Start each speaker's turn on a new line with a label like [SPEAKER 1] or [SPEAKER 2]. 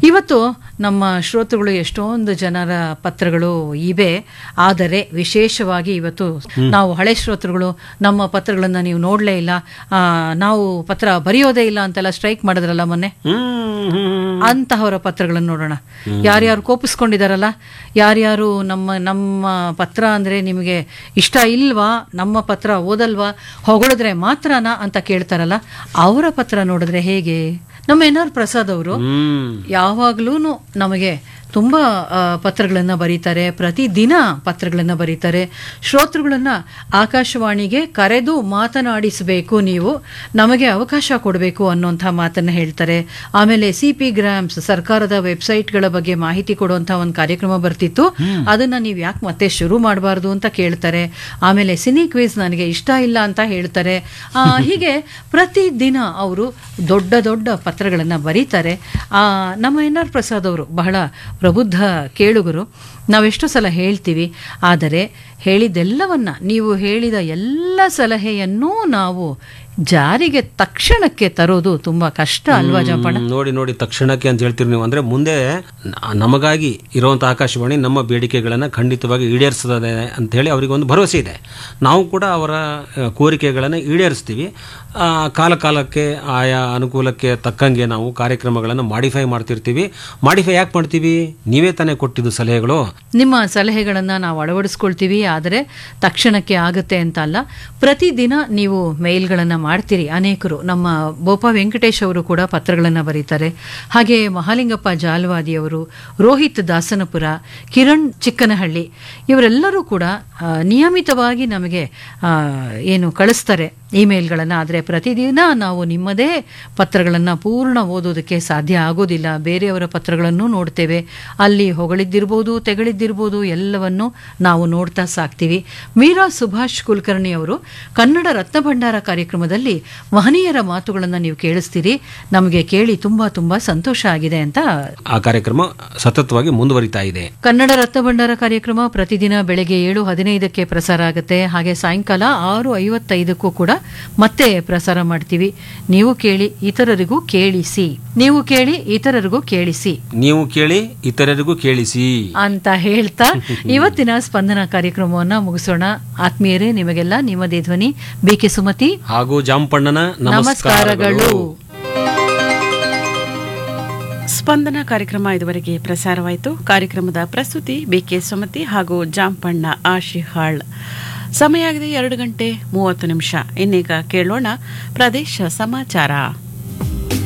[SPEAKER 1] ಇವತ್ತು ನಮ್ಮ ಶ್ರೋತೃಗಳು ಎಷ್ಟೊಂದು ಜನರ ಪತ್ರಗಳು ಇವೆ ಆದರೆ ವಿಶೇಷವಾಗಿ ಇವತ್ತು ನಾವು ಹಳೆ ಶ್ರೋತೃಗಳು ನಮ್ಮ ಪತ್ರಗಳನ್ನ ನೀವು ನೋಡಲೇ ಇಲ್ಲ ಆ, ನಾವು ಪತ್ರ ಬರೆಯೋದೇ ಇಲ್ಲ ಅಂತೆಲ್ಲ ಸ್ಟ್ರೈಕ್ ಮಾಡಿದ್ರಲ್ಲ ಮೊನ್ನೆ
[SPEAKER 2] ಹ್ಮ್ ಹ್ಮ್
[SPEAKER 1] ಅಂತಹವರ ಪತ್ರಗಳನ್ನು ನೋಡೋಣ ಯಾರ್ಯಾರು ಕೋಪಿಸ್ಕೊಂಡಿದಾರಲ್ಲ ಯಾರ್ಯಾರು ನಮ್ಮ ನಮ್ಮ ಪತ್ರ ಅಂದ್ರೆ ನಿಮಗೆ ಇಷ್ಟ ಇಲ್ವಾ ನಮ್ಮ ಪತ್ರ ಓದಲ್ವಾ ಹೊಗಳಿದ್ರೆ ಮಾತ್ರನಾ ಅಂತ ಕೇಳ್ತಾರಲ್ಲ ಅವರ ಪತ್ರ ನೋಡಿದ್ರೆ ಹೇಗೆ ನಮ್ಮ ಎನ್ ಆರ್ ಪ್ರಸಾದ್ ಅವರು
[SPEAKER 2] ಹ್ಮ್
[SPEAKER 1] ಯಾವಾಗ್ಲೂ ನಮಗೆ ತುಂಬ ಪತ್ರಗಳನ್ನು ಬರೀತಾರೆ ಪ್ರತಿದಿನ ಪತ್ರಗಳನ್ನು ಬರೀತಾರೆ ಶ್ರೋತೃಗಳನ್ನ ಆಕಾಶವಾಣಿಗೆ ಕರೆದು ಮಾತನಾಡಿಸಬೇಕು ನೀವು ನಮಗೆ ಅವಕಾಶ ಕೊಡಬೇಕು ಅನ್ನೋಂಥ ಮಾತನ್ನು ಹೇಳ್ತಾರೆ ಆಮೇಲೆ ಸಿ ಪಿ ಗ್ರಾಮ್ಸ್ ಸರ್ಕಾರದ ವೆಬ್ಸೈಟ್ಗಳ ಬಗ್ಗೆ ಮಾಹಿತಿ ಕೊಡುವಂಥ ಒಂದು ಕಾರ್ಯಕ್ರಮ ಬರ್ತಿತ್ತು ಅದನ್ನ ನೀವು ಯಾಕೆ ಮತ್ತೆ ಶುರು ಮಾಡಬಾರ್ದು ಅಂತ ಕೇಳ್ತಾರೆ ಆಮೇಲೆ ಸಿನಿ ಕ್ವಿಜ್ ನನಗೆ ಇಷ್ಟ ಇಲ್ಲ ಅಂತ ಹೇಳ್ತಾರೆ ಆ, ಹೀಗೆ ಪ್ರತಿದಿನ ಅವರು ದೊಡ್ಡ ದೊಡ್ಡ ಪತ್ರಗಳನ್ನು ಬರೀತಾರೆ ಆ, ನಮ್ಮ ಎನ್ ಆರ್ ಪ್ರಸಾದ್ ಅವರು ಬಹಳ ಪ್ರಬುದ್ಧ ಕೇಳುಗರು ನಾವೆಷ್ಟೋ ಸಲ ಹೇಳ್ತೀವಿ ಆದರೆ ಹೇಳಿದ್ದೆಲ್ಲವನ್ನ ನೀವು ಹೇಳಿದ ಎಲ್ಲ ಸಲಹೆಯನ್ನೂ ನಾವು ಜಾರಿಗೆ ತಕ್ಷಣಕ್ಕೆ ತರೋದು ತುಂಬಾ ಕಷ್ಟ ಅಲ್ವಾ ಜಂಪಣ್ಣ
[SPEAKER 2] ಹ್ಮ್, ನೋಡಿ ನೋಡಿ ತಕ್ಷಣಕ್ಕೆ ಅಂತ ಹೇಳ್ತೀರಿ ನೀವು ಅಂದ್ರೆ ಮುಂದೆ ನ- ನಮಗಾಗಿ ಇರುವಂತಹ ಆಕಾಶವಾಣಿ ನಮ್ಮ ಬೇಡಿಕೆಗಳನ್ನ ಖಂಡಿತವಾಗಿ ಈಡೇರಿಸ್ತದೆ ಅಂತ ಹೇಳಿ ಅವರಿಗೆ ಒಂದು ಭರವಸೆ ಇದೆ ನಾವು ಕೂಡ ಅವರ ಆ, ಕೋರಿಕೆಗಳನ್ನು ಈಡೇರಿಸ್ತೀವಿ ಆ, ಕಾಲ ಕಾಲಕ್ಕೆ ಆಯಾ ಅನುಕೂಲಕ್ಕೆ ತಕ್ಕಂಗೆ ನಾವು ಕಾರ್ಯಕ್ರಮಗಳನ್ನು ಮಾಡಿಫೈ ಮಾಡ್ತಿರ್ತೀವಿ ಮಾಡಿಫೈ ಯಾಕೆ ಮಾಡ್ತೀವಿ ನೀವೇ ತಾನೇ ಕೊಟ್ಟಿದ್ದು ಸಲಹೆಗಳು
[SPEAKER 1] ನಿಮ್ಮ ಸಲಹೆಗಳನ್ನು ನಾವು ಅಳವಡಿಸ್ಕೊಳ್ತೀವಿ ಆದರೆ ತಕ್ಷಣಕ್ಕೆ ಆಗುತ್ತೆ ಅಂತ ಅಲ್ಲ ಪ್ರತಿದಿನ ನೀವು ಮೇಲ್ಗಳನ್ನು ಮಾಡ್ತೀರಿ ಅನೇಕರು ನಮ್ಮ ಬೋಪ ವೆಂಕಟೇಶ್ ಅವರು ಕೂಡ ಪತ್ರಗಳನ್ನು ಬರೀತಾರೆ ಹಾಗೆ ಮಹಾಲಿಂಗಪ್ಪ ಜಾಲ್ವಾದಿಯವರು ರೋಹಿತ್ ದಾಸನಪುರ ಕಿರಣ್ ಚಿಕ್ಕನಹಳ್ಳಿ ಇವರೆಲ್ಲರೂ ಕೂಡ ಆ, ನಿಯಮಿತವಾಗಿ ನಮಗೆ ಆ, ಏನು ಕಳಿಸ್ತಾರೆ ಇಮೇಲ್ಗಳನ್ನು ಆದರೆ ಪ್ರತಿದಿನ ನಾವು ನಿಮ್ಮದೇ ಪತ್ರಗಳನ್ನು ಪೂರ್ಣ ಓದೋದಕ್ಕೆ ಸಾಧ್ಯ ಆಗೋದಿಲ್ಲ ಬೇರೆಯವರ ಪತ್ರಗಳನ್ನು ನೋಡ್ತೇವೆ ಅಲ್ಲಿ ಹೊಗಳಿದ್ದಿರ್ಬೋದು ತೆಗಳಿದ್ದಿರ್ಬೋದು ಎಲ್ಲವನ್ನು ನಾವು ನೋಡ್ತಾ ಸಾಕ್ತೀವಿ ಮೀರಾ ಸುಭಾಷ್ ಕುಲಕರ್ಣಿ ಅವರು ಕನ್ನಡ ರತ್ನ ಭಂಡಾರ ಕಾರ್ಯಕ್ರಮದಲ್ಲಿ ಮಹನೀಯರ ಮಾತುಗಳನ್ನು ನೀವು ಕೇಳಿಸ್ತೀರಿ ನಮಗೆ ಕೇಳಿ ತುಂಬಾ ತುಂಬಾ ಸಂತೋಷ ಆಗಿದೆ ಅಂತ
[SPEAKER 2] ಆ ಕಾರ್ಯಕ್ರಮ ಸತತವಾಗಿ ಮುಂದುವರಿತಾ ಇದೆ
[SPEAKER 1] ಕನ್ನಡ ರತ್ನ ಭಂಡಾರ ಕಾರ್ಯಕ್ರಮ ಪ್ರತಿದಿನ ಬೆಳಗ್ಗೆ ಏಳು ಹದಿನೈದಕ್ಕೆ ಪ್ರಸಾರ ಆಗುತ್ತೆ ಹಾಗೆ ಸಾಯಂಕಾಲ ಆರು ಐವತ್ತೈದಕ್ಕೂ ಕೂಡ ಮತ್ತೆ ಪ್ರಸಾರ ಮಾಡ್ತೀವಿ ನೀವು ಕೇಳಿ ಇತರರಿಗೂ ಕೇಳಿಸಿ ನೀವು ಕೇಳಿ ಇತರರಿಗೂ ಕೇಳಿಸಿ
[SPEAKER 2] ನೀವು ಕೇಳಿ ಇತರರಿಗೂ ಕೇಳಿಸಿ
[SPEAKER 1] ಅಂತ ಹೇಳ್ತಾ ಇವತ್ತಿನ ಸ್ಪಂದನ ಕಾರ್ಯಕ್ರಮವನ್ನ ಮುಗಿಸೋಣ ಆತ್ಮೀಯರೇ ನಿಮಗೆಲ್ಲ ನಿಮ್ಮದೇ ಧ್ವನಿ ಬಿ ಕೆ ಸುಮತಿ
[SPEAKER 2] ಹಾಗೂ ಜಾಂಪಣ್ಣನ
[SPEAKER 1] ನಮಸ್ಕಾರಗಳು
[SPEAKER 2] ನಮಸ್ಕಾರಗಳು
[SPEAKER 3] ಸ್ಪಂದನ ಕಾರ್ಯಕ್ರಮ ಇದುವರೆಗೆ ಪ್ರಸಾರವಾಯಿತು ಕಾರ್ಯಕ್ರಮದ ಪ್ರಸ್ತುತಿ ಬಿಕೆ ಸುಮತಿ ಹಾಗೂ ಜಾಂಪಣ್ಣ ಆಶಿಹಾಳ್ ಸಮಯ ಆಗಿದೆ ಎರಡು ಗಂಟೆ ಮೂವತ್ತು ನಿಮಿಷ ಇನ್ನೀಗ ಕೇಳೋಣ ಪ್ರದೇಶ ಸಮಾಚಾರ